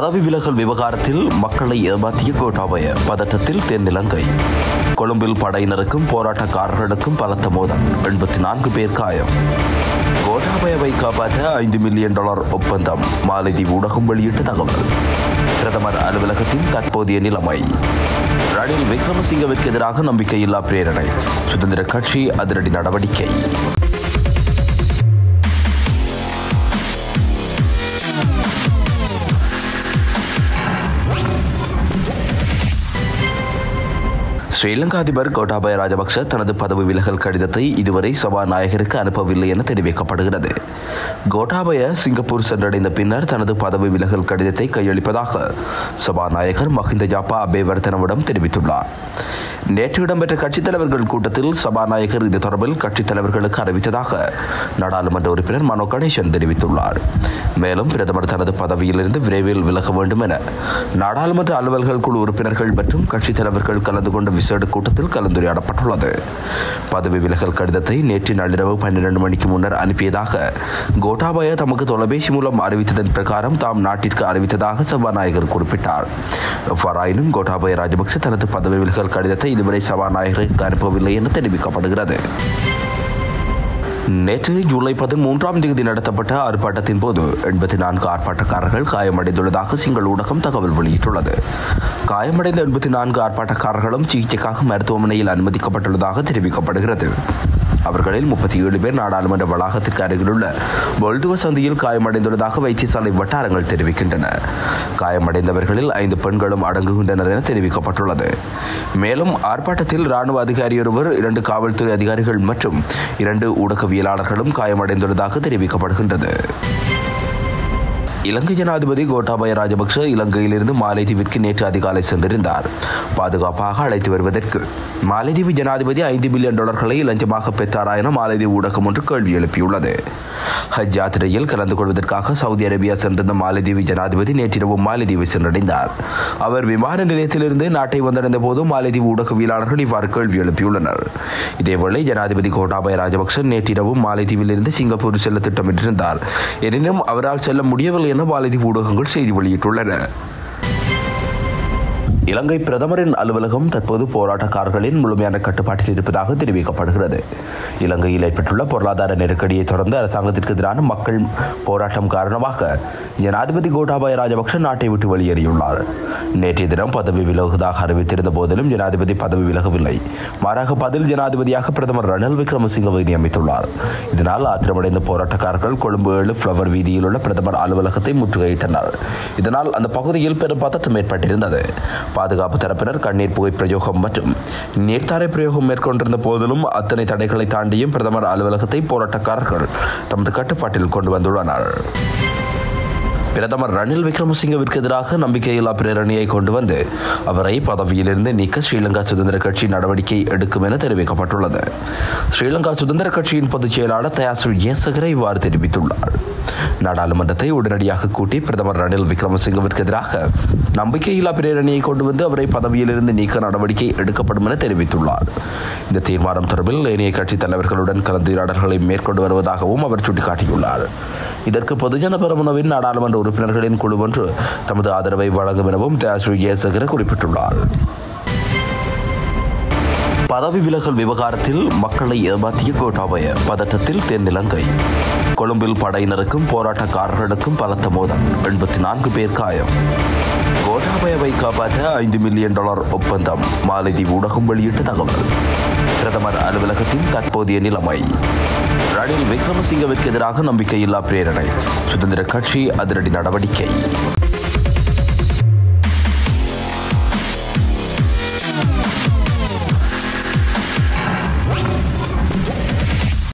பதவி விலகல் விவகாரத்தில் மக்களை ஏமாற்றிய கோட்டாபய பதட்டத்தில் தென்னிலங்கை கொழும்பில் படையினருக்கும் போராட்டக்காரர்களுக்கும் பலத்த மோதல் எண்பத்தி நான்கு பேர் காயம் கோட்டாபயவை காப்பாற்ற ஐந்து மில்லியன் டாலர் ஒப்பந்தம் மாலைதீவு ஊடகம் வெளியிட்ட தகவல் பிரதமர் அலுவலகத்தின் தற்போதைய நிலைமை ரணில் விக்ரமசிங்கவிற்கு எதிராக நம்பிக்கையில்லா பிரேரணை சுதந்திர கட்சி அதிரடி நடவடிக்கை ஸ்ரீலங்கா அதிபர் கோட்டாபய ராஜபக்ஷ தனது பதவி விலகல் கடிதத்தை இதுவரை சபாநாயகருக்கு அனுப்பவில்லை என தெரிவிக்கப்படுகிறது கோட்டாபய சிங்கப்பூர் சென்றடைந்த பின்னர் தனது பதவி விலகல் கடிதத்தை கையளிப்பதாக சபாநாயகர் மஹிந்த ஜாப்பா அபேவர்தனவிடம் தெரிவித்துள்ளார் நேற்று இடம்பெற்ற கட்சித் தலைவர்கள் கூட்டத்தில் சபாநாயகர் இது தொடர்பில் கட்சித் தலைவர்களுக்கு அறிவித்ததாக நாடாளுமன்ற உறுப்பினர் மனோ கணேசன் தெரிவித்துள்ளார் மேலும் பிரதமர் தனது பதவியிலிருந்து விரைவில் விலக வேண்டும் என நாடாளுமன்ற அலுவல்கள் குழு உறுப்பினர்கள் மற்றும் கட்சித் தலைவர்கள் கலந்து கொண்ட விசேட கூட்டத்தில் கலந்துரையாடப்பட்டுள்ளது பதவி விலகல் கடிதத்தை நேற்று நள்ளிரவு பன்னிரண்டு மணிக்கு முன்னர் அனுப்பியதாக கோட்டாபய தமக்கு தொலைபேசி மூலம் அறிவித்ததன் பிரகாரம் தாம் நாட்டிற்கு அறிவித்ததாக சபாநாயகர் குறிப்பிட்டார் எவ்வாறாயினும் கோட்டாபய ராஜபக்ச தனது பதவி விலகல் கடிதத்தை இதுவரை சபாநாயகருக்கு அனுப்பவில்லை என தெரிவிக்கப்படுகிறது நேற்று ஜூலை பதிமூன்றாம் தேதி நடத்தப்பட்ட ஆர்ப்பாட்டத்தின் போது எண்பத்தி நான்கு ஆர்ப்பாட்டக்காரர்கள் காயமடைந்துள்ளதாக சிங்கள ஊடகம் தகவல் வெளியிட்டுள்ளது காயமடைந்த எண்பத்தி நான்கு ஆர்ப்பாட்டக்காரர்களும் சிகிச்சைக்காக மருத்துவமனையில் அனுமதிக்கப்பட்டுள்ளதாக தெரிவிக்கப்படுகிறது அவர்களில் முப்பத்தி ஏழு பேர் நாடாளுமன்ற வளாகத்திற்கு அருகிலுள்ள பொல்துவ சந்தியில் காயமடைந்துள்ளதாக வைத்தியசாலை வட்டாரங்கள் தெரிவிக்கின்றன காயமடைந்தவர்களில் ஐந்து பெண்களும் அடங்குகின்றனர் என தெரிவிக்கப்பட்டுள்ளது மேலும் ஆர்ப்பாட்டத்தில் ராணுவ அதிகாரி ஒருவர் இரண்டு காவல்துறை அதிகாரிகள் மற்றும் இரண்டு ஊடகவியலாளர்களும் காயமடைந்துள்ளதாக தெரிவிக்கப்படுகின்றது இலங்கை ஜனாதிபதி கோட்டாபய ராஜபக்ஷ இலங்கையிலிருந்து மாலைதீவிற்கு நேற்று அதிகாலை சென்றிருந்தார் பாதுகாப்பாக அழைத்து வருவதற்கு மாலைதீவு ஜனாதிபதி ஐந்து பில்லியன் டாலர்களை லஞ்சமாக பெற்றாரா என மாலைதீவு ஊடகம் ஒன்று கேள்வி எழுப்பியுள்ளது ஹஜ் யாத்திரையில் கலந்து கொள்வதற்காக சவுதி அரேபியா சென்றிருந்த மாலைதீவு ஜனாதிபதி நேற்றிரவு மாலைதீவை சென்றடைந்தார் அவர் விமான நிலையத்திலிருந்து நாட்டை வந்தடைந்த போது மாலைதீவு ஊடகவியலாளர்கள் இவ்வாறு கேள்வி எழுப்பியுள்ளனர் இதேவேளை ஜனாதிபதி கோட்டாபய ராஜபக்ஷ நேற்றிரவு மாலைதீவிலிருந்து சிங்கப்பூர் செல்ல திட்டமிட்டிருந்தார் எனினும் அவரால் செல்ல முடியவில்லை என மாலைதீவு ஊடகங்கள் செய்தி வெளியிட்டுள்ளன இலங்கை பிரதமரின் அலுவலகம் தற்போது போராட்டக்காரர்களின் முழுமையான கட்டுப்பாட்டில் இருப்பதாக தெரிவிக்கப்படுகிறது இலங்கையில் ஏற்பட்டுள்ள பொருளாதார நெருக்கடியை தொடர்ந்து அரசாங்கத்திற்கு எதிரான மக்கள் போராட்டம் காரணமாக ஜனாதிபதி கோட்டாபாய ராஜபக்ஷ நாட்டை விட்டு வெளியேறியுள்ளார் நேற்றைய தினம் பதவி விலகுவதாக அறிவித்திருந்த போதிலும் ஜனாதிபதி பதவி விலகவில்லை மாறாக பதில் ஜனாதிபதியாக பிரதமர் ரணில் விக்ரமசிங்கவை நியமித்துள்ளார் இதனால் ஆத்திரமடைந்த போராட்டக்காரர்கள் கொழும்பு ஏழு ஃப்ளவர் வீதியில் உள்ள பிரதமர் அலுவலகத்தை முற்றுகையிட்டனர் இதனால் அந்த பகுதியில் பெரும் பதட்டம் ஏற்பட்டிருந்தது பாதுகாப்பு தரப்பினர் கண்ணீர் புகை பிரயோகம் மற்றும் நீர்த்தாரை பிரயோகம் மேற்கொண்டிருந்த போதிலும் அத்தனை தடைகளை தாண்டியும் பிரதமர் அலுவலகத்தை போராட்டக்காரர்கள் தமது கட்டுப்பாட்டில் கொண்டு வந்துள்ளனர் பிரதமர் ரணில் விக்ரமசிங்கவிற்கு எதிராக நம்பிக்கையில்லா பிரேரணையை கொண்டு வந்து அவரை பதவியிலிருந்து நீக்க ஸ்ரீலங்கா சுதந்திர கட்சி நடவடிக்கை எடுக்கும் என தெரிவிக்கப்பட்டுள்ளது ஸ்ரீலங்கா சுதந்திர கட்சியின் பொதுச் செயலாளர் தயாசு ஏசகரை இவ்வாறு தெரிவித்துள்ளார் நாடாளுமன்றத்தை உடனடியாக கூட்டி பிரதமர் ரணில் விக்ரமசிங்கவிற்கு எதிராக நம்பிக்கையில்லா பிரேரணையை கொண்டு வந்து அவரை பதவியிலிருந்து நீக்க நடவடிக்கை எடுக்கப்படும் என தெரிவித்துள்ளார் இந்த தீர்மானம் தொடர்பில் ஏனைய கட்சித் தலைவர்களுடன் கலந்துரையாடல்களை மேற்கொண்டு வருவதாகவும் அவர் சுட்டிக்காட்டியுள்ளார் இதற்கு பொதுஜன பெரமுனவின் நாடாளுமன்ற உறுப்பினர்களின் குழு ஒன்று தமது ஆதரவை வழங்கும் எனவும் தியாஸ்ரீ ஏசகர குறிப்பிட்டுள்ளார் பதவி விலகல் விவகாரத்தில் மக்களை ஏமாற்றிய கோட்டாபய பதட்டத்தில் தென்னிலங்கை கொழும்பில் படையினருக்கும் போராட்டக்காரர்களுக்கும் பலத்த மோதல் எண்பத்தி நான்கு பேர் காயம் கோட்டாபயவை காப்பாற்ற ஐந்து மில்லியன் டாலர் ஒப்பந்தம் மாலைதீவு ஊடகம் வெளியிட்ட தகவல் பிரதமர் அலுவலகத்தின் தற்போதைய நிலைமை ரணில் விக்ரமசிங்கவிற்கு எதிராக நம்பிக்கையில்லா பிரேரணை சுதந்திர கட்சி அதிரடி நடவடிக்கை